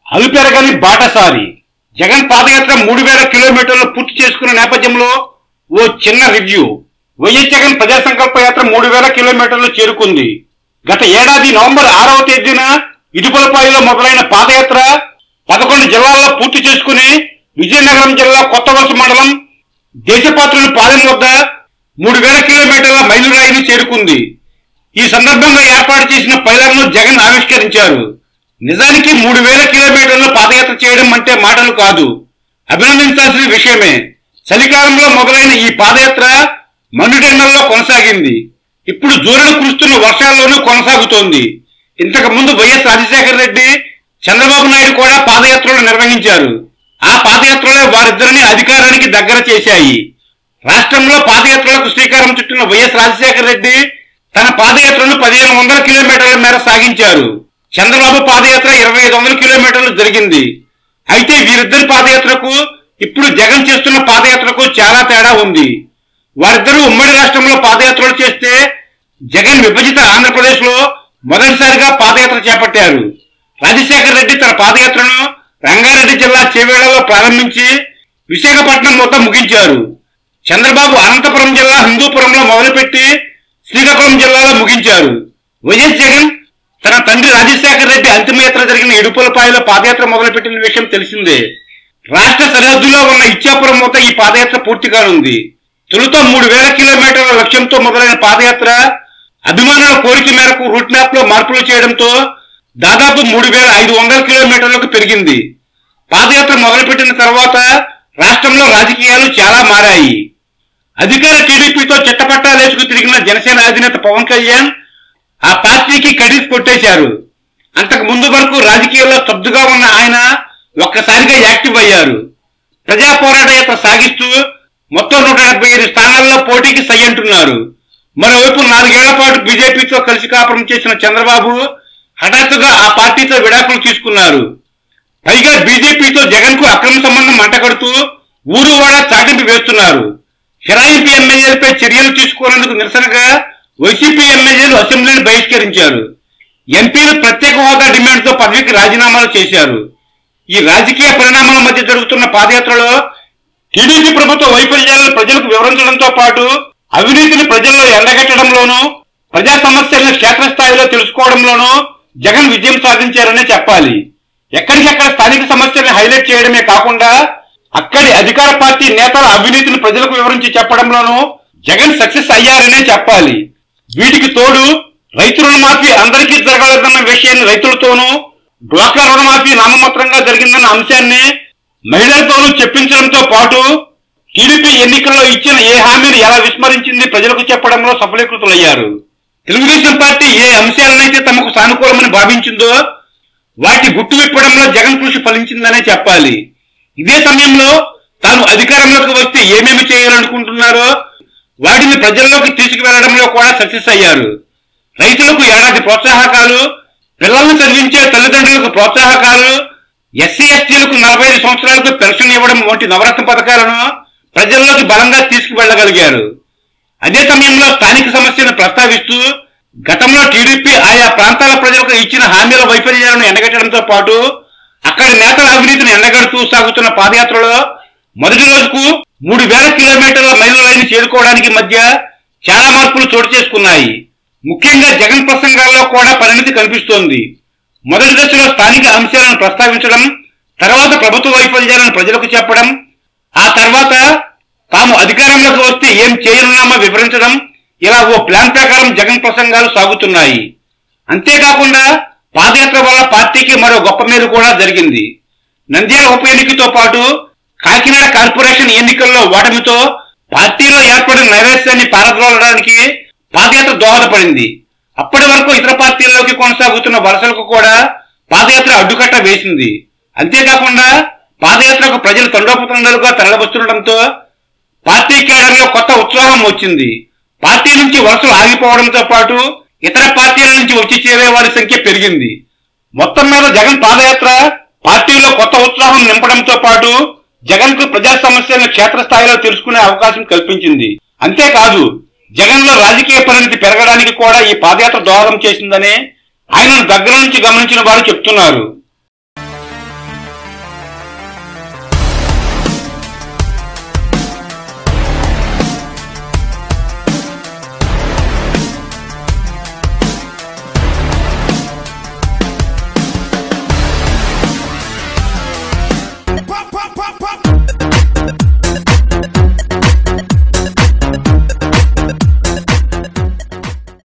అలుపెరగని బాటసారి జగన్ పాదయాత్ర మూడు వేల కిలోమీటర్లు పూర్తి చేసుకున్న నేపథ్యంలో ఓ చిన్న రివ్యూ వైఎస్ జగన్ ప్రజా సంకల్ప యాత్ర మూడు వేల కిలోమీటర్లు చేరుకుంది గత ఏడాది నవంబర్ ఆరవ తేదీన ఇటుపలపాయిలో మొదలైన పాదయాత్ర పదకొండు జిల్లాల్లో పూర్తి చేసుకుని విజయనగరం జిల్లా కొత్త వలస మండలం దేశపాత్రుని పాలెం వద్ద మూడు వేల కిలోమీటర్ల మైలురాయిని చేరుకుంది ఈ సందర్భంగా ఏర్పాటు చేసిన పైలర్ను జగన్ ఆవిష్కరించారు నిజానికి మూడు వేల కిలోమీటర్ల పాదయాత్ర చేయడం అంటే మాటలు కాదు అభినందించాల్సిన విషయమే చలికాలంలో మొదలైన ఈ పాదయాత్ర మండుటెండల్లో కొనసాగింది ఇప్పుడు జోరున కురుస్తున్న వర్షాల్లోనూ కొనసాగుతోంది ఇంతకు ముందు వైఎస్ రాజశేఖర రెడ్డి చంద్రబాబు నాయుడు కూడా పాదయాత్రలు నిర్వహించారు ఆ పాదయాత్రలే వారిద్దరిని అధికారానికి దగ్గర చేశాయి రాష్ట్రంలో పాదయాత్రలకు శ్రీకారం చుట్టిన వైఎస్ రాజశేఖర రెడ్డి తన పాదయాత్రను పదిహేను వందల కిలోమీటర్ల మేర సాగించారు చంద్రబాబు పాదయాత్ర ఇరవై ఐదు వందల కిలోమీటర్లు జరిగింది అయితే వీరిద్దరి పాదయాత్రకు ఇప్పుడు జగన్ చేస్తున్న పాదయాత్రకు చాలా తేడా ఉంది వారిద్దరూ ఉమ్మడి రాష్ట్రంలో పాదయాత్రలు చేస్తే జగన్ విభజిత ఆంధ్రప్రదేశ్ లో మొదటిసారిగా పాదయాత్ర చేపట్టారు రాజశేఖర రెడ్డి తన పాదయాత్రను రంగారెడ్డి జిల్లా చేవేళ్లలో ప్రారంభించి విశాఖపట్నం వద్ద ముగించారు చంద్రబాబు అనంతపురం జిల్లా హిందూపురంలో మొదలుపెట్టి శ్రీకాకుళం జిల్లాలో ముగించారు వైఎస్ జగన్ తన తండ్రి రాజశేఖర రెడ్డి అంతిమయాత్ర జరిగిన ఇడుపులపాయలో పాదయాత్ర మొదలుపెట్టిన విషయం తెలిసిందే రాష్ట్ర సరిహద్దులో ఉన్న ఇచ్చాపురం వద్ద ఈ పాదయాత్ర పూర్తి కానుంది తొలుత మూడు వేల కిలోమీటర్ల లక్ష్యంతో మొదలైన పాదయాత్ర అభిమానుల కోరిక మేరకు రూట్ మ్యాప్ లో మార్పులు చేయడంతో దాదాపు మూడు వేల ఐదు వందల కిలోమీటర్లకు పెరిగింది పాదయాత్ర మొదలుపెట్టిన తర్వాత రాష్ట్రంలో రాజకీయాలు చాలా మారాయి అధికార టీడీపీతో చెట్టపట్టాలేసుకు తిరిగిన జనసేన అధినేత పవన్ కళ్యాణ్ ఆ పార్టీకి కడిసి కొట్టేశారు అంతకు ముందు వరకు రాజకీయాల్లో స్తబ్దుగా ఉన్న ఆయన ఒక్కసారిగా యాక్టివ్ అయ్యారు ప్రజా పోరాట యాత్ర సాగిస్తూ మొత్తం నూట డెబ్బై ఐదు స్థానాల్లో పోటీకి సై అంటున్నారు మరోవైపు నాలుగేళ్ల పాటు బీజేపీతో కలిసి కాపురం చేసిన చంద్రబాబు హఠాత్తుగా ఆ పార్టీతో విడాకులు తీసుకున్నారు పైగా బీజేపీతో జగన్ కు అక్రమ సంబంధం మంటగడుతూ ఊరు వాడ చాటింపు వేస్తున్నారు ఫిరాయింపు ఎమ్మెల్యేలపై చర్యలు తీసుకోనందుకు నిరసనగా వైసీపీ ఎమ్మెల్యేలు అసెంబ్లీని బహిష్కరించారు ఎంపీలు ప్రత్యేక హోదా డిమాండ్తో పదవికి రాజీనామాలు చేశారు ఈ రాజకీయ పరిణామాల మధ్య జరుగుతున్న పాదయాత్రలో టీడీపీ ప్రభుత్వ వైఫల్యాలను ప్రజలకు వివరించడంతో పాటు అవినీతిని ప్రజల్లో ఎండగట్టడంలోనూ ప్రజా సమస్యలను క్షేత్రస్థాయిలో తెలుసుకోవడంలోనూ జగన్ విజయం సాధించారనే చెప్పాలి ఎక్కడికెక్కడ స్థానిక సమస్యల్ని హైలైట్ చేయడమే కాకుండా అక్కడి అధికార పార్టీ నేతల అవినీతిని ప్రజలకు వివరించి చెప్పడంలోనూ జగన్ సక్సెస్ అయ్యారనే చెప్పాలి వీటికి తోడు రైతు రుణమాఫీ అందరికీ జరగలేదన్న విషయాన్ని రైతులతోనూ డ్వాక్రా రుణమాఫీ నామమాత్రంగా జరిగిందన్న అంశాన్ని మహిళలతోనూ చెప్పించడంతో పాటు టీడీపీ ఎన్నికల్లో ఇచ్చిన ఏ హామీని ఎలా విస్మరించింది ప్రజలకు చెప్పడంలో సఫలీకృతులయ్యారు తెలుగుదేశం పార్టీ ఏ అంశాలనైతే తమకు సానుకూలమని భావించిందో వాటి గుట్టు విప్పడంలో జగన్ కృషి ఫలించిందనే చెప్పాలి ఇదే సమయంలో తాను అధికారంలోకి వస్తే ఏమేమి చేయాలనుకుంటున్నారో వాటిని ప్రజల్లోకి తీసుకువెళ్లడంలో కూడా సక్సెస్ అయ్యారు రైతులకు ఏడాది ప్రోత్సాహకాలు పిల్లలను చదివించే తల్లిదండ్రులకు ప్రోత్సాహకాలు ఎస్సీ ఎస్టీలకు నలభై ఐదు సంవత్సరాలకు పెన్షన్ ఇవ్వడం వంటి నవరత్న పథకాలను ప్రజల్లోకి బలంగా తీసుకువెళ్లగలిగారు అదే సమయంలో స్థానిక సమస్యను ప్రస్తావిస్తూ గతంలో టీడీపీ ఆయా ప్రాంతాల ప్రజలకు ఇచ్చిన హామీల వైఫల్యాలను ఎండగట్టడంతో పాటు అక్కడి నేతల అవినీతిని ఎండగడుతూ సాగుతున్న పాదయాత్రలో మొదటి రోజుకు మూడు వేల కిలోమీటర్ల మైలు లైన్ చేరుకోవడానికి మధ్య చాలా మార్పులు చోటు చేసుకున్నాయి ముఖ్యంగా జగన్ ప్రసంగాల్లో కూడా పరిణితి కనిపిస్తోంది మొదటి దశలో స్థానిక అంశాలను ప్రస్తావించడం తర్వాత ప్రభుత్వ వైఫల్యాలను ప్రజలకు చెప్పడం ఆ తర్వాత తాము అధికారంలోకి వస్తే ఏం చేయనున్నామో వివరించడం ఇలా ఓ ప్లాన్ ప్రకారం జగన్ ప్రసంగాలు సాగుతున్నాయి అంతేకాకుండా పాదయాత్ర వల్ల పార్టీకి మరో గొప్ప మేలు కూడా జరిగింది నంద్యాల ఉప ఎన్నికతో పాటు కాకినాడ కార్పొరేషన్ ఎన్నికల్లో ఓటమితో పార్టీలో ఏర్పడిన నైరాశ్యాన్ని పారద్రోలడానికి పాదయాత్ర దోహదపడింది అప్పటి వరకు ఇతర పార్టీల్లోకి కొనసాగుతున్న వలసలకు కూడా పాదయాత్ర అడ్డుకట్ట వేసింది అంతేకాకుండా పాదయాత్రకు ప్రజలు తండోపతండాలుగా తరలివస్తుండటంతో పార్టీ కేడర్లో కొత్త ఉత్సాహం వచ్చింది పార్టీ నుంచి వలసలు ఆగిపోవడంతో పాటు ఇతర పార్టీల నుంచి వచ్చి చేరే వారి సంఖ్య పెరిగింది మొత్తం మీద జగన్ పాదయాత్ర పార్టీలో కొత్త ఉత్సాహం నింపడంతో పాటు జగన్ కు ప్రజా సమస్యలను క్షేత్రస్థాయిలో తెలుసుకునే అవకాశం కల్పించింది అంతేకాదు జగన్ లో రాజకీయ పరిణతి పెరగడానికి కూడా ఈ పాదయాత్ర దోహదం చేసిందని ఆయనను దగ్గర నుంచి గమనించిన వారు చెప్తున్నారు